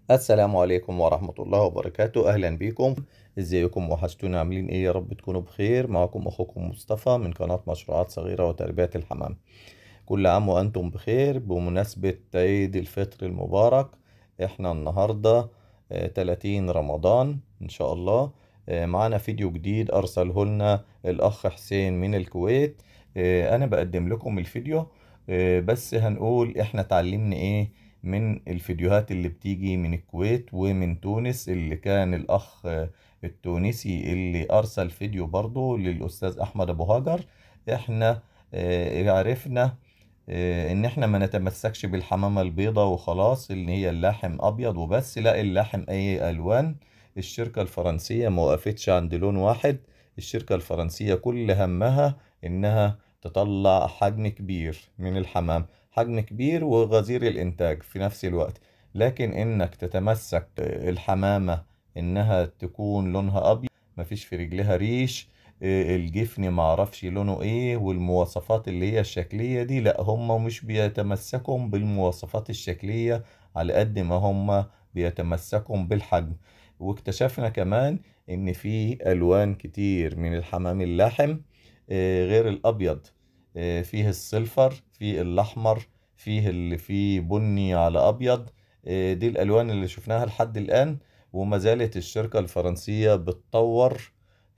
السلام عليكم ورحمة الله وبركاته أهلا بكم ازيكم وحشتونا عاملين ايه يا رب تكونوا بخير معكم اخوكم مصطفى من قناة مشروعات صغيرة وتربية الحمام كل عام وانتم بخير بمناسبة عيد الفطر المبارك احنا النهاردة آه، 30 رمضان ان شاء الله آه، معانا فيديو جديد ارسله لنا الاخ حسين من الكويت آه، انا بقدم لكم الفيديو آه، بس هنقول احنا اتعلمنا ايه من الفيديوهات اللي بتيجي من الكويت ومن تونس اللي كان الأخ آه، التونسي اللي أرسل فيديو برضه للأستاذ أحمد أبو هاجر إحنا آه، عرفنا آه، إن إحنا ما نتمسكش بالحمامة البيضاء وخلاص اللي هي اللحم أبيض وبس لا اللحم أي ألوان الشركة الفرنسية ما وقفتش عند لون واحد الشركة الفرنسية كل همها إنها تطلع حجم كبير من الحمام حجم كبير وغزير الإنتاج في نفس الوقت لكن إنك تتمسك الحمامة إنها تكون لونها أبيض مفيش في رجلها ريش إيه، الجفن معرفش لونه إيه والمواصفات اللي هي الشكلية دي لأ هم مش بيتمسكوا بالمواصفات الشكلية على قد ما هم بيتمسكوا بالحجم واكتشفنا كمان إن في ألوان كتير من الحمام اللاحم إيه، غير الأبيض إيه، فيه السيلفر فيه الأحمر فيه اللي فيه بني على أبيض إيه، دي الألوان اللي شفناها لحد الآن وما زالت الشركة الفرنسية بتطور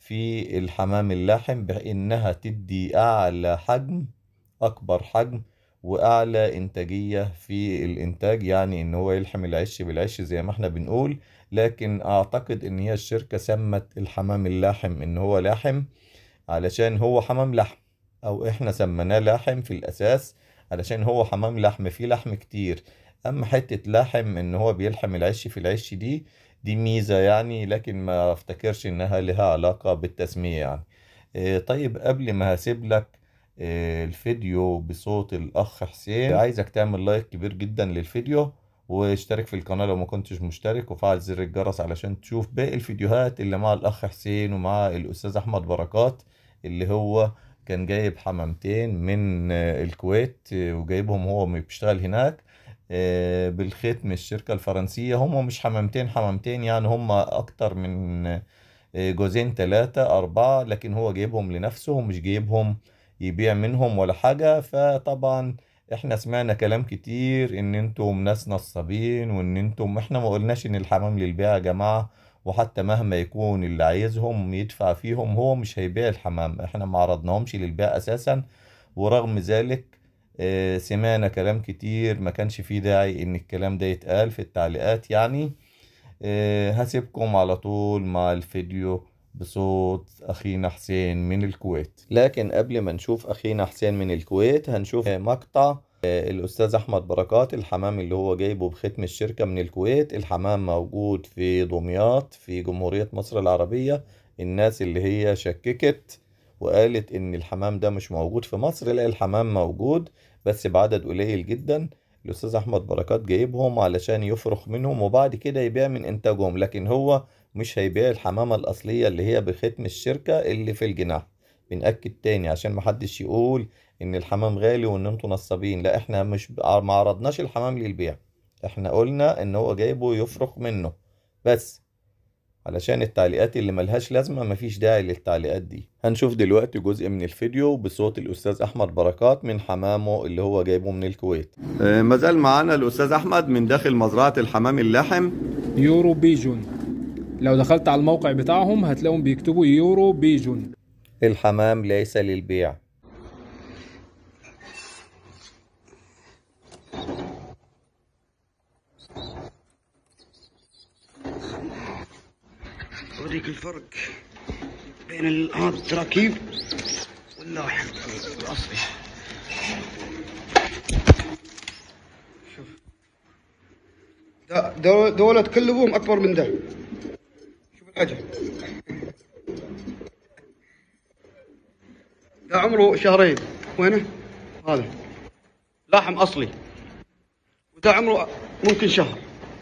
في الحمام اللاحم بإنها تدي أعلى حجم أكبر حجم وأعلى إنتاجية في الإنتاج يعني إن هو يلحم العش بالعش زي ما إحنا بنقول لكن أعتقد إن هي الشركة سمت الحمام اللاحم إن هو لاحم علشان هو حمام لحم او احنا سميناه لاحم في الاساس علشان هو حمام لحم فيه لحم كتير اما حتة لحم ان هو بيلحم العش في العش دي دي ميزة يعني لكن ما افتكرش انها لها علاقة بالتسمية يعني إيه، طيب قبل ما هسيب لك إيه، الفيديو بصوت الاخ حسين عايزك تعمل لايك كبير جدا للفيديو واشترك في القناة لو ما كنتش مشترك وفعل زر الجرس علشان تشوف باقي الفيديوهات اللي مع الأخ حسين ومع الأستاذ أحمد بركات اللي هو كان جايب حمامتين من آه، الكويت آه، وجايبهم هو بيشتغل هناك آه، بالختم الشركة الفرنسية هم مش حمامتين حمامتين يعني هم أكتر من آه، جوزين ثلاثة أربعة لكن هو جايبهم لنفسه ومش جايبهم يبيع منهم ولا حاجة فطبعا احنا سمعنا كلام كتير ان انتم ناس نصابين وان انتم احنا ما قلناش ان الحمام للبيع يا جماعة وحتى مهما يكون اللي عايزهم يدفع فيهم هو مش هيبيع الحمام احنا ما عرضناهمش للبيع اساسا ورغم ذلك آه، سمعنا كلام كتير ما كانش فيه داعي ان الكلام ده يتقال في التعليقات يعني آه، هسيبكم على طول مع الفيديو بصوت أخينا حسين من الكويت لكن قبل ما نشوف أخينا حسين من الكويت هنشوف مقطع آه، الأستاذ أحمد بركات الحمام اللي هو جايبه بختم الشركة من الكويت الحمام موجود في دمياط في جمهورية مصر العربية الناس اللي هي شككت وقالت إن الحمام ده مش موجود في مصر لا الحمام موجود بس بعدد قليل جدا الأستاذ أحمد بركات جايبهم علشان يفرخ منهم وبعد كده يبيع من إنتاجهم لكن هو مش هيبيع الحمامة الأصلية اللي هي بختم الشركة اللي في الجناح بنأكد تاني عشان محدش يقول إن الحمام غالي وإن انتوا نصابين لا إحنا مش ما عرضناش الحمام للبيع إحنا قلنا إن هو جايبه يفرخ منه بس علشان التعليقات اللي ملهاش لازمة مفيش داعي للتعليقات دي هنشوف دلوقتي جزء من الفيديو بصوت الأستاذ أحمد بركات من حمامه اللي هو جايبه من الكويت مازال معانا الأستاذ أحمد من داخل مزرعة الحمام اللحم يورو بيجون لو دخلت على الموقع بتاعهم هتلاقيهم بيكتبوا يورو بيجون الحمام ليس للبيع أوريك الفرق بين ال- هذا التراكيب واللاحم الأصلي شوف ده- دول- دولة كل ابوهم أكبر من ده شوف الحجم ده عمره شهرين وينه؟ هذا لاحم أصلي وده عمره ممكن شهر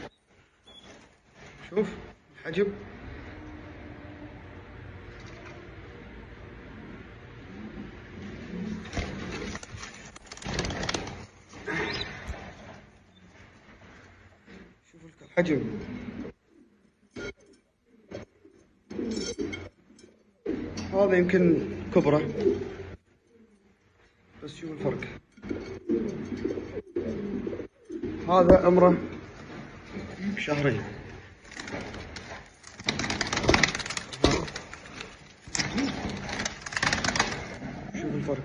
شوف الحجم شوف الحجم هذا يمكن كبره بس شوف الفرق هذا عمره شهرين شوف الفرق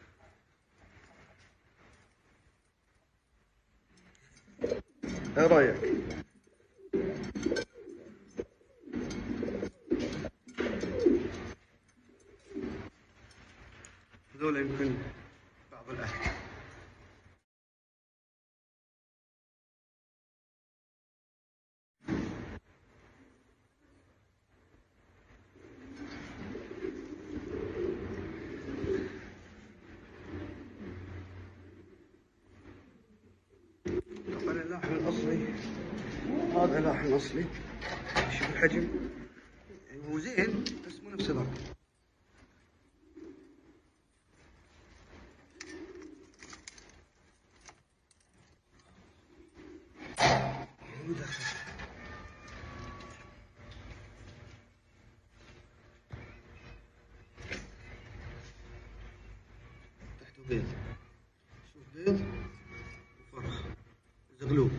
ايه رايك هذول يمكن بعض الاهل طبعا اللحم الاصلي هذا لحم اصلي شوف الحجم هو زين بس مو نفس هذاك مو داخل. تحته بيض شوف بيض وفرخ زغلول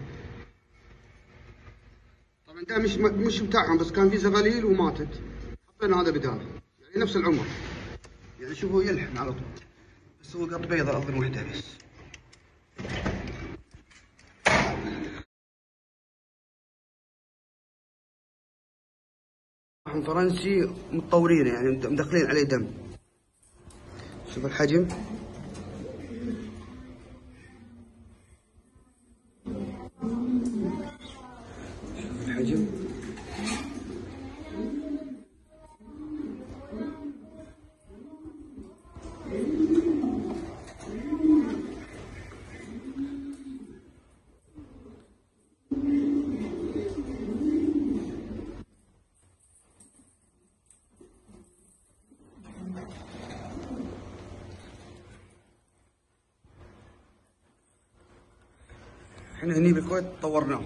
طبعا ده مش مش بتاعهم بس كان في زغاليل وماتت حطينا هذا بداله يعني نفس العمر يعني شوفوا يلحم على طول بس هو قط بيضة اظن وحده بس لحم فرنسي متطورين يعني مدخلين عليه دم شوف الحجم شوف الحجم احنا هني بالكويت طورناه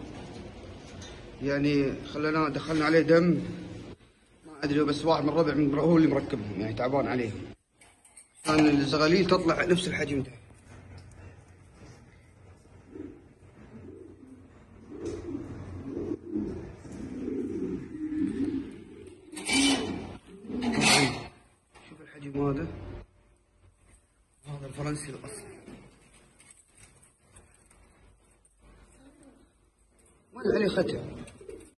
يعني خلينا دخلنا عليه دم ما ادري بس واحد من الربع من هو اللي مركبهم يعني تعبان عليهم عشان الزغاليل تطلع نفس الحجم ده طبعاً شوف الحجم هذا هذا الفرنسي الاصلي وين عليه ختم